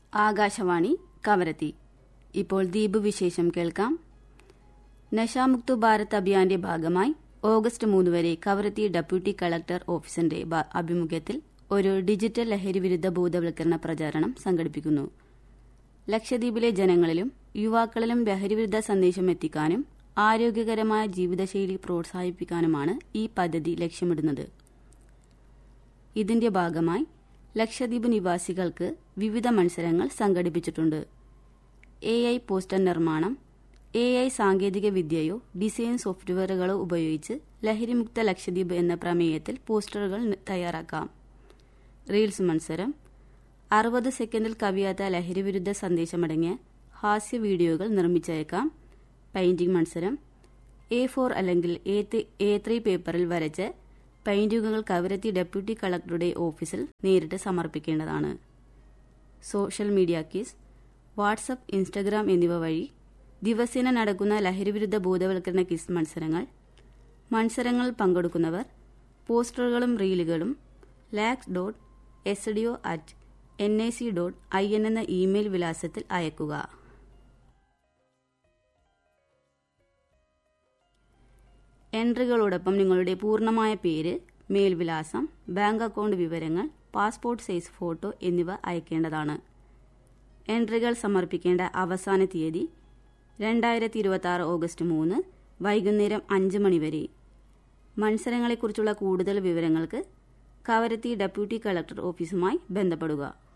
ആകാശവാണി കവരത്തി ഇപ്പോൾ ദ്വീപ് വിശേഷം കേൾക്കാം നശാമുക്തു ഭാരത് അഭിയാന്റെ ഭാഗമായി ഓഗസ്റ്റ് മൂന്ന് വരെ കവരത്തി ഡെപ്യൂട്ടി കളക്ടർ ഓഫീസിന്റെ ആഭിമുഖ്യത്തിൽ ഒരു ഡിജിറ്റൽ ലഹരി വിരുദ്ധ ബോധവൽക്കരണ പ്രചാരണം സംഘടിപ്പിക്കുന്നു ലക്ഷദ്വീപിലെ ജനങ്ങളിലും യുവാക്കളിലും ലഹരിവിരുദ്ധ സന്ദേശം എത്തിക്കാനും ആരോഗ്യകരമായ ജീവിതശൈലി പ്രോത്സാഹിപ്പിക്കാനുമാണ് ഈ പദ്ധതി ലക്ഷ്യമിടുന്നത് ഇതിന്റെ ഭാഗമായി ലക്ഷദ്വീപ് നിവാസികൾക്ക് വിവിധ മത്സരങ്ങൾ സംഘടിപ്പിച്ചിട്ടുണ്ട് എ ഐ പോസ്റ്റർ നിർമ്മാണം എ ഐ സാങ്കേതിക വിദ്യയോ ഡിസൈൻ സോഫ്റ്റ്വെയറുകളോ ഉപയോഗിച്ച് ലഹരിമുക്ത ലക്ഷദ്വീപ് എന്ന പ്രമേയത്തിൽ പോസ്റ്ററുകൾ തയ്യാറാക്കാം റീൽസ് മത്സരം അറുപത് സെക്കൻഡിൽ കവിയാത്ത ലഹരിവിരുദ്ധ സന്ദേശമടങ്ങിയ ഹാസ്യ വീഡിയോകൾ നിർമ്മിച്ചേക്കാം പെയിന്റിംഗ് മത്സരം എ ഫോർ അല്ലെങ്കിൽ എ ത്രീ പേപ്പറിൽ വരച്ച് പെയിന്റിങ്ങുകൾ കവരത്തി ഡെപ്യൂട്ടി കളക്ടറുടെ ഓഫീസിൽ നേരിട്ട് സമർപ്പിക്കേണ്ടതാണ് സോഷ്യൽ മീഡിയ കേസ് വാട്സപ്പ് ഇൻസ്റ്റഗ്രാം എന്നിവ വഴി ദിവസേന നടക്കുന്ന ലഹരിവിരുദ്ധ ബോധവൽക്കരണ കിസ് മത്സരങ്ങൾ മത്സരങ്ങളിൽ പങ്കെടുക്കുന്നവർ പോസ്റ്ററുകളും റീലുകളും lacs dot S D O at N I C dot I N എന്ന ഇമെയിൽ വിലാസത്തിൽ അയക്കുക എൻട്രികളോടൊപ്പം നിങ്ങളുടെ പൂർണ്ണമായ പേര് മേൽവിലാസം ബാങ്ക് അക്കൗണ്ട് വിവരങ്ങൾ പാസ്പോർട്ട് സൈസ് ഫോട്ടോ എന്നിവ അയക്കേണ്ടതാണ് എൻട്രികൾ സമർപ്പിക്കേണ്ട അവസാന തീയതി രണ്ടായിരത്തി ഇരുപത്തി ആറ് ഓഗസ്റ്റ് മൂന്ന് വൈകുന്നേരം അഞ്ച് മണിവരെ മത്സരങ്ങളെക്കുറിച്ചുള്ള കൂടുതൽ വിവരങ്ങൾക്ക് കവരത്തി ഡെപ്യൂട്ടി കളക്ടർ ഓഫീസുമായി ബന്ധപ്പെടുക